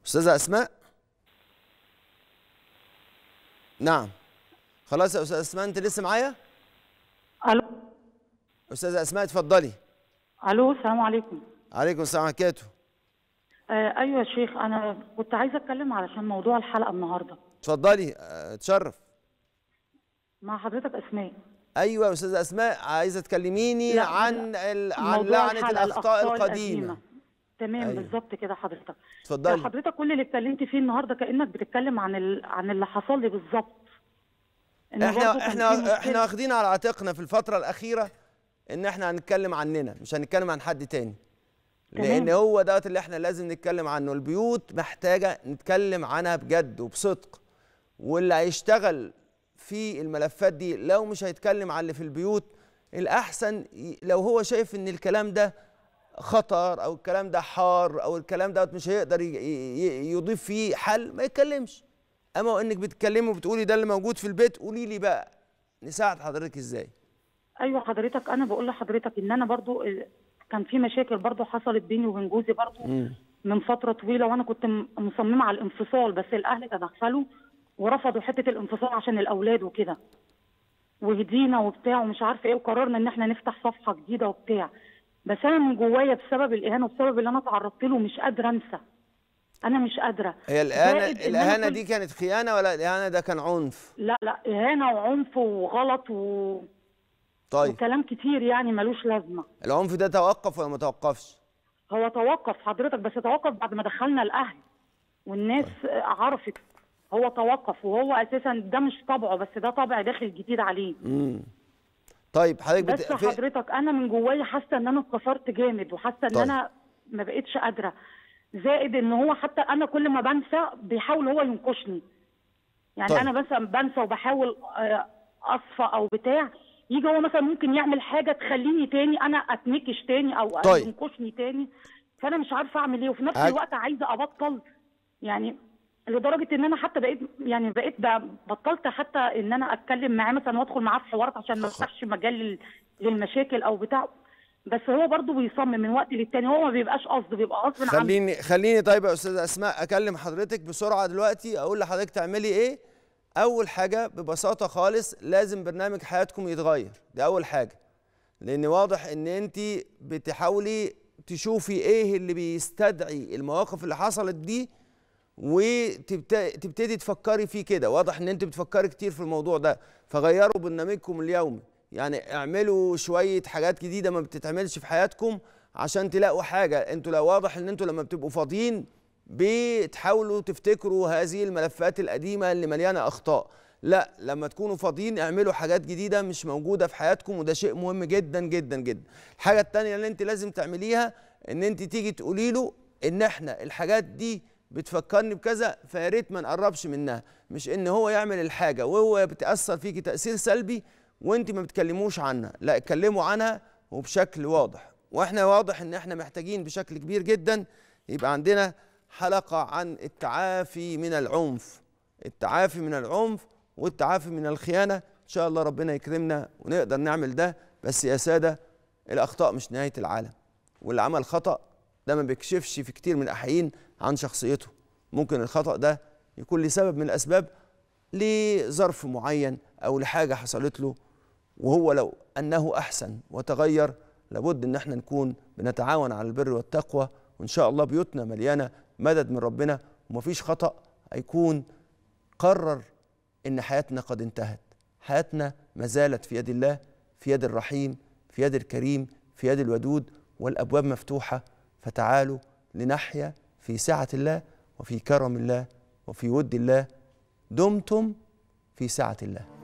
استاذه اسماء نعم خلاص يا استاذه اسماء انت لسه معايا الو استاذه اسماء اتفضلي الو السلام عليكم عليكم السلام ورحمه الله وبركاته آه ايوه يا شيخ انا كنت عايزه اتكلم علشان موضوع الحلقه النهارده اتفضلي اه، اتشرف مع حضرتك اسماء ايوه يا استاذه اسماء عايزه تكلميني لا، عن ال... عن موضوع لعنه الحلقة، الاخطاء القديمه تمام أيوة. بالظبط كده حضرتك اتفضلي حضرتك كل اللي اتكلمت فيه النهارده كانك بتتكلم عن ال... عن اللي حصل لي بالظبط إن برضه احنا كان في احنا مشكلة. احنا واخدين على عاتقنا في الفتره الاخيره ان احنا هنتكلم عننا مش هنتكلم عن حد تاني تمام. لان هو دوت اللي احنا لازم نتكلم عنه البيوت محتاجه نتكلم عنها بجد وبصدق واللي هيشتغل في الملفات دي لو مش هيتكلم عن اللي في البيوت الاحسن ي- لو هو شايف ان الكلام ده خطر او الكلام ده حار او الكلام دوت مش هيقدر ي- ي- يضيف فيه حل ما يتكلمش اما انك بتتكلمي وبتقولي ده اللي موجود في البيت قولي لي بقى نساعد حضرتك ازاي ايوه حضرتك انا بقول لحضرتك ان انا برضو آه، كان في مشاكل برضو حصلت بيني وبين جوزي برضو من فتره طويله وانا كنت م- مصممه على الانفصال بس الاهل تدخلوا ورفضوا حته الانفصال عشان الاولاد وكده وهدينا وبتاع ومش عارفه ايه وقررنا ان احنا نفتح صفحه جديده وبتاع بس انا من جوايا بسبب الاهانه وبسبب اللي انا تعرضت له مش قادره انسى انا مش قادره هي الاهانه زائد إن أنا الاهانه كنت- دي كانت خيانه ولا الاهانه ده كان عنف لا لا اهانه وعنف وغلط و... طيب وكلام كتير يعني ملوش لازمه العنف ده توقف ولا ما توقفش هو توقف حضرتك بس توقف بعد ما دخلنا الاهل والناس عرفت هو توقف وهو اساسا ده مش طبعه بس ده طبع داخل جديد عليه طيب حضرتك بس بت... في... حضرتك انا من جوايا حاسه ان انا اتكسرت جامد وحاسه ان طيب. انا ما بقتش قادره زائد ان هو حتى انا كل ما بنسى بيحاول هو ينكشني يعني طيب. انا مثلا بنسى وبحاول آه، اصفى او بتاع يجي هو مثلا ممكن يعمل حاجه تخليني تاني انا اتنكش تاني او طيب. ينكشني تاني فانا مش عارفه اعمل ايه وفي نفس عج- الوقت عايزه ابطل يعني لدرجه ان انا حتى بقيت يعني بقيت ب- بطلت حتى ان انا اتكلم معاه مثلا وادخل معاه في حوارات عشان ما افتحش مجال لل- للمشاكل او بتاع بس هو برضه بيصمم من وقت للتاني هو ما بيبقاش قصده بيبقى غصب عنه خليني خليني طيب يا استاذه اسماء اكلم حضرتك بسرعه دلوقتي اقول لحضرتك تعملي ايه اول حاجه ببساطه خالص لازم برنامج حياتكم يتغير دي اول حاجه لان واضح ان انت بتحاولي تشوفي ايه اللي بيستدعي المواقف اللي حصلت دي وتبتدي تفكري فيه كده واضح ان انت بتفكري كتير في الموضوع ده فغيروا برنامجكم اليومي يعني اعملوا شويه حاجات جديده ما بتتعملش في حياتكم عشان تلاقوا حاجه انتوا لو واضح ان انتوا لما بتبقوا فاضيين بتحاولوا تفتكروا هذه الملفات القديمه اللي مليانه اخطاء لا لما تكونوا فاضيين اعملوا حاجات جديده مش موجوده في حياتكم وده شيء مهم جدا جدا جدا الحاجه التانية اللي انت لازم تعمليها ان انت تيجي تقولي له ان احنا الحاجات دي بتفكرني بكذا فيا ريت ما نقربش منها مش ان هو يعمل الحاجه وهو بتاثر فيكي تاثير سلبي وانت ما بتكلموش عنها لا اتكلموا عنها وبشكل واضح واحنا واضح ان احنا محتاجين بشكل كبير جدا يبقى عندنا حلقه عن التعافي من العنف التعافي من العنف والتعافي من الخيانه ان شاء الله ربنا يكرمنا ونقدر نعمل ده بس يا ساده الاخطاء مش نهايه العالم واللي عمل خطا ده ما بيكشفش في كتير من الاحيان عن شخصيته ممكن الخطا ده يكون لسبب من الاسباب لظرف معين او لحاجه حصلت له وهو لو انه احسن وتغير لابد ان احنا نكون بنتعاون على البر والتقوى وان شاء الله بيوتنا مليانه مدد من ربنا ومفيش خطا هيكون قرر ان حياتنا قد انتهت حياتنا ما زالت في يد الله في يد الرحيم في يد الكريم في يد الودود والابواب مفتوحه فتعالوا لنحيا في سعه الله وفي كرم الله وفي ود الله دمتم في سعه الله